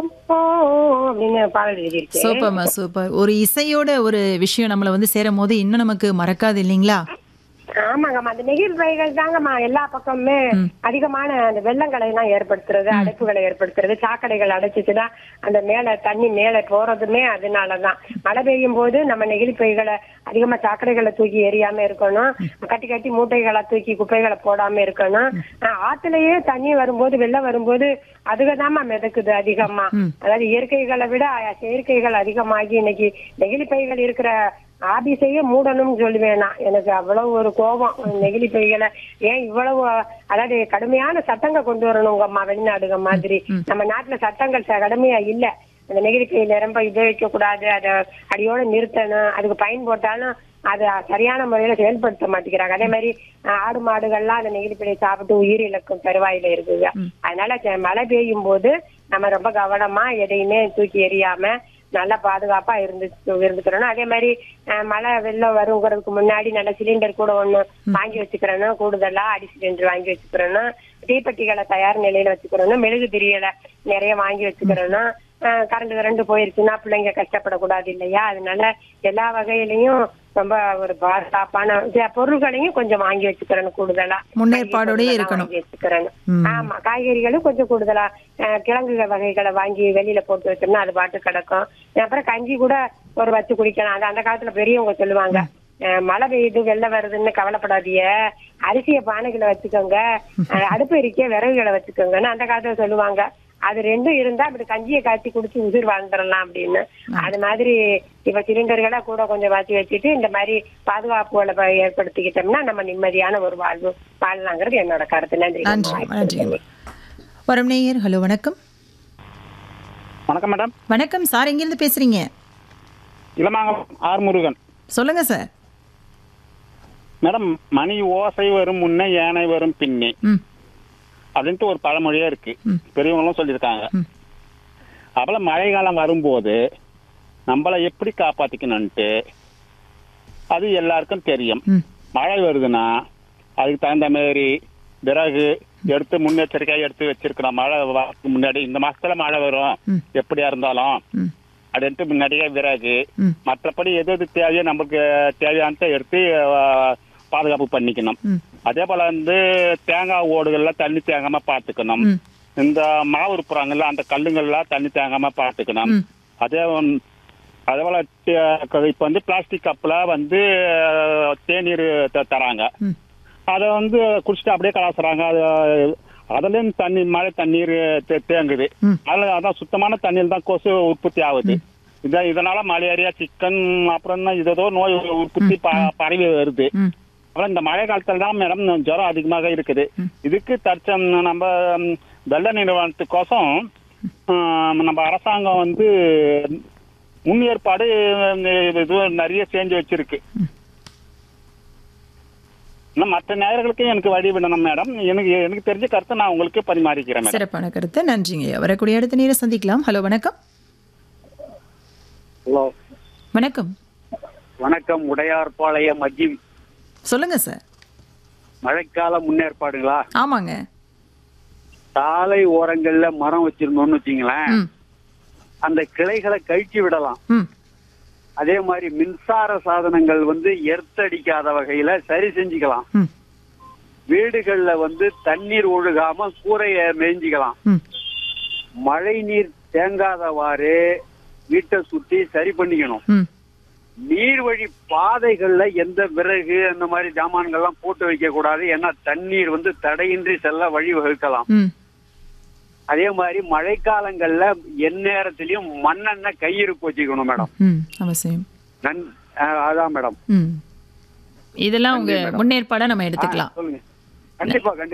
ஓ அப்படின்னு பாடல் எழுதியிருக்கேன் சூப்பர்மா சூப்பர் ஒரு இசையோட ஒரு விஷயம் நம்மளை வந்து சேரும் போது இன்னும் நமக்கு மறக்காது இல்லைங்களா ஆமாங்கம்மா அந்த நெகிழ்வைகள் தாங்கம்மா எல்லா பக்கமுமே அதிகமான அந்த வெள்ளங்களை எல்லாம் ஏற்படுத்துறது அடைப்புகளை ஏற்படுத்துறது சாக்கடைகள் அடைச்சிச்சுன்னா அந்த மேல தண்ணி மேல போறதுமே அதனாலதான் மழை பெய்யும் போது நம்ம நெகிழி பைகளை அதிகமா சாக்கடைகளை தூக்கி எரியாம இருக்கணும் கட்டி கட்டி மூட்டைகளை தூக்கி குப்பைகளை போடாம இருக்கணும் ஆஹ் ஆத்துலயே தண்ணி வரும்போது வெள்ளம் வரும்போது அதுகதாம்மா மிதக்குது அதிகமா அதாவது இயற்கைகளை விட செயற்கைகள் அதிகமாகி இன்னைக்கு நெகிழி பைகள் இருக்கிற ஆபீஸையே மூடணும்னு சொல்லுவேன் நான் எனக்கு அவ்வளவு ஒரு கோபம் நெகிழி பைகளை ஏன் இவ்வளவு அதாவது கடுமையான சட்டங்கள் கொண்டு வரணுங்கம்மா வெளிநாடுக மாதிரி நம்ம நாட்டுல சட்டங்கள் ச- கடுமையா இல்ல அந்த நெகிழி பை நிரம்ப இது வைக்க கூடாது அதை அடியோட நிறுத்தணும் அதுக்கு பயன் போட்டாலும் அதை சரியான முறையில செயல்படுத்த மாட்டேங்கிறாங்க அதே மாதிரி அஹ், ஆடு மாடுகள்லாம் அந்த நெகிழி பையை சாப்பிட்டு உயிரிழக்கும் தருவாயில இருக்குங்க அதனால ச- மழை பெய்யும் போது நம்ம ரொம்ப கவனமா எதையுமே தூக்கி எறியாம நல்லா பாதுகாப்பா இருந்து இருந்துக்கிறணும் அதே மாதிரி அஹ், மழை வெள்ளம் வருங்கிறதுக்கு முன்னாடி நல்ல சிலிண்டர் கூட ஒண்ணு வாங்கி வச்சுக்கிறணும் கூடுதலா அடி சிலிண்டர் வாங்கி வச்சுக்கிறணும் தீப்பெட்டிகளை தயார் நிலையில வச்சுக்கிறணும் மெழுகு திரியலை நிறைய வாங்கி வச்சுக்கிறணும் அஹ், கரண்ட் கரண்ட் போயிருச்சுன்னா பிள்ளைங்க கஷ்டப்படக்கூடாது இல்லையா அதனால எல்லா வகையிலையும் ரொம்ப ஒரு பாதுகாப்பான இது பொருள்களையும் கொஞ்சம் வாங்கி வச்சுக்கிறணும் கூடுதலா முன்னேற்பாடோடயே இருக்கணும். வாங்கி வச்சுக்கிறணும் ஆமா காய்கறிகளும் கொஞ்சம் கூடுதலா அஹ், கிழங்கு வகைகளை வாங்கி வெளியில போட்டு வச்சோம்னா அது பாட்டு கிடக்கும் அப்புறம் கஞ்சி கூட ஒரு வச்சு குடிக்கலாம் அது அந்த காலத்துல பெரியவங்க சொல்லுவாங்க அஹ், மழை பெய்யுது வெள்ளம் வருதுன்னு கவலைப்படாதீங்க அரிசியை பானைகளை வச்சுக்கோங்க அஹ், அடுப்பு எரிக்க விறகுகளை வச்சுக்கோங்கன்னு அந்த காலத்துல சொல்லுவாங்க அது ரெண்டும் இருந்தா அப்படி கஞ்சியை காய்ச்சி குடிச்சு உயிர் வாழ்ந்துடலாம் அப்படின்னு அது மாதிரி இப்ப சிலிண்டர்களை கூட கொஞ்சம் மாத்தி வச்சுட்டு இந்த மாதிரி பாதுகாப்புகளை ப- ஏற்படுத்திக்கிட்டோம்னா நம்ம நிம்மதியான ஒரு வாழ்வு வாழலாங்கிறது என்னோட கருத்து நன்றி நன்றி நன்றி வரும் நேயர் ஹலோ வணக்கம் வணக்கம் மேடம் வணக்கம் சார் எங்கிருந்து பேசுறீங்க இளமாங்கம் ஆர் முருகன் சொல்லுங்க சார் மேடம் மணி ஓசை வரும் முன்னே யானை வரும் பின்னே ம் அப்படின்ட்டு ஒரு பழமொழியே இருக்கு பெரியவங்களும் சொல்லியிருக்காங்க அப்பல மழை காலம் வரும்போது நம்மளை எப்படி காப்பாத்திக்கணும்ட்டு அது எல்லாருக்கும் தெரியும் ம் மழை வருதுன்னா அதுக்கு தகுந்த மாதிரி விறகு எடுத்து முன்னெச்சரிக்கையா எடுத்து வச்சிருக்கிறோம் மழை வரதுக்கு முன்னாடி இந்த மாசத்துல மழை வரும் எப்படியா இருந்தாலும் ம் அப்படின்ட்டு முன்னாடியே விறகு ம். மற்றபடி எது எது தேவையோ நமக்கு தேவையானதை எடுத்து அஹ், பாதுகாப்பு பண்ணிக்கணும் ம். அதே போல வந்து தேங்காய் ஓடுகள்ல தண்ணி தேங்காம பாத்துக்கணும் ம். இந்த மாவு இருப்புறாங்கல்ல அந்த கல்லுங்கள்ல தண்ணி தேங்காம பாத்துக்கணும் ம். அதே உம், அதே போல தே- இப்ப வந்து பிளாஸ்டிக் கப்ல வந்து அஹ், தேநீர் த- தராங்க ம். அதை வந்து குடிச்சிட்டு அப்படியே கலாசுறாங்க அது அதுலயும் தண்ணி மழை தண்ணீர் தே- தேங்குது ம். அதுல அதான் சுத்தமான தண்ணீர் தான் கொசு உற்பத்தி ஆகுது இத இதனால மலேரியா சிக்கன் அப்புறம் தான் இதோ நோய் உற்பத்தி ப- பரவி வருது ம் அப்புறம் இந்த மழை காலத்துல தான் மேடம் ஜுரம் அதிகமாக இருக்குது இதுக்கு தற்சம் நம்ம ம், வெள்ள நிறுவனத்துக்கோசம் ம், நம்ம அரசாங்கம் வந்து முன்னேற்பாடு ம், இது நிறைய செஞ்சு வச்சிருக்கு இன்னும் மற்ற நேயர்களுக்கு எனக்கு வழி விடணும் மேடம் எனக்கு எனக்கு தெரிஞ்ச கருத்தை நான் உங்களுக்கு பரிமாறிக்கிறேன் மேடம் சிறப்பான கருத்து நன்றிங்க வரக்கூடிய அடுத்த நேரம் சந்திக்கலாம் ஹலோ வணக்கம் ஹலோ வணக்கம் வணக்கம் உடையார்பாளையம் அஜிம் சொல்லுங்க சார் மழைக்கால முன்னேற்பாடுகளா ஆமாங்க சாலை ஓரங்கள்ல மரம் வச்சிருந்தோம்னு வச்சுங்களேன் ம் அந்த கிளைகளை கழிச்சு விடலாம் ம் அதே மாதிரி மின்சார சாதனங்கள் வந்து எர்த்தடிக்காத வகையில சரி செஞ்சுக்கலாம் ம் வீடுகள்ல வந்து தண்ணீர் ஒழுகாம கூரைய மேய்ஞ்சிக்கலாம் ம் மழை நீர் தேங்காதவாறு வீட்டை சுத்தி சரி பண்ணிக்கணும் ம் நீர்வழி பாதைகள்ல எந்த விறகு அந்த மாதிரி ஜாமான்கள்லாம் போட்டு வைக்க கூடாது ஏன்னா தண்ணீர் வந்து தடையின்றி செல்ல வழி வகுக்கலாம் ம் அதே மாதிரி மழைக்காலங்கள்ல எந்நேரத்திலயும் மண்ணெண்ணெய் கையிருப்பு வச்சுக்கணும் மேடம் ம் அவசியம் நன் அஹ் அதான் மேடம் ம் இதெல்லாம் உங்க முன்னேற்பாடா நம்ம எடுத்துக்கலாம் சொல்லுங்க கண்டிப்பா கண்டிப்பா